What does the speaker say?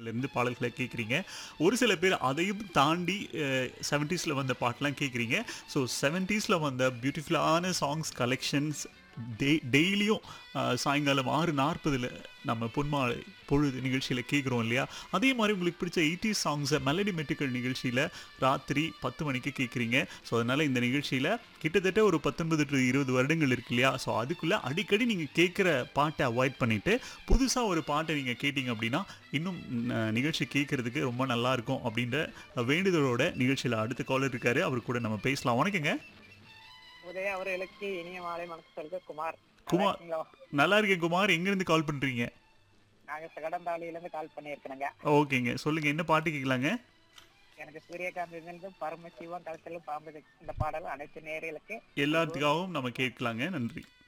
இருந்து பாடல்களை கேட்குறீங்க ஒரு சில பேர் அதையும் தாண்டி செவன்ட்டீஸில் வந்த பாட்டெலாம் கேட்குறீங்க ஸோ செவன்ட்டீஸில் வந்த பியூட்டிஃபுல்லான சாங்ஸ் கலெக்ஷன்ஸ் டெய் டெய்லியும் சாயங்காலம் ஆறு நாற்பதில் நம்ம பொன்மாலை பொழுது நிகழ்ச்சியில் கேட்குறோம் இல்லையா அதே மாதிரி உங்களுக்கு பிடிச்ச எயிட்டி சாங்ஸை மெலடி மெட்டுக்கள் நிகழ்ச்சியில் ராத்திரி பத்து மணிக்கு கேட்குறீங்க ஸோ அதனால் இந்த நிகழ்ச்சியில் கிட்டத்தட்ட ஒரு பத்தொன்பது டு இருபது வருடங்கள் இருக்கு இல்லையா ஸோ அதுக்குள்ளே அடிக்கடி நீங்கள் கேட்குற பாட்டை அவாய்ட் பண்ணிவிட்டு புதுசாக ஒரு பாட்டை நீங்கள் கேட்டிங்க அப்படின்னா இன்னும் ந- நிகழ்ச்சி கேட்குறதுக்கு ரொம்ப நல்லா இருக்கும் அப்படின்ற வேண்டுதலோட நிகழ்ச்சியில் அடுத்த காலர் இருக்காரு அவர் கூட நம்ம பேசலாம் வணக்கங்க உதய அவர்களுக்கு இனிய மாலை மனசு சொல்க குமார் குமார். நல்லா இருக்கீங்களா? நல்லா இருக்கேன் குமார் எங்கேருந்து கால் பண்ணுறீங்க நாங்க சகடந்தாளியில இருந்து கால் பண்ணியிருக்கணுங்க ஓகேங்க சொல்லுங்கள் என்ன பாட்டு கேட்கலாங்க எனக்கு சூரியகாந்த் இருந்து பரமசிவம் கலத்திலும் பாம்பு இந்த பாடலும் அனைத்து நேர்களுக்கு எல்லாத்துக்காகவும் நம்ம கேட்கலாங்க நன்றி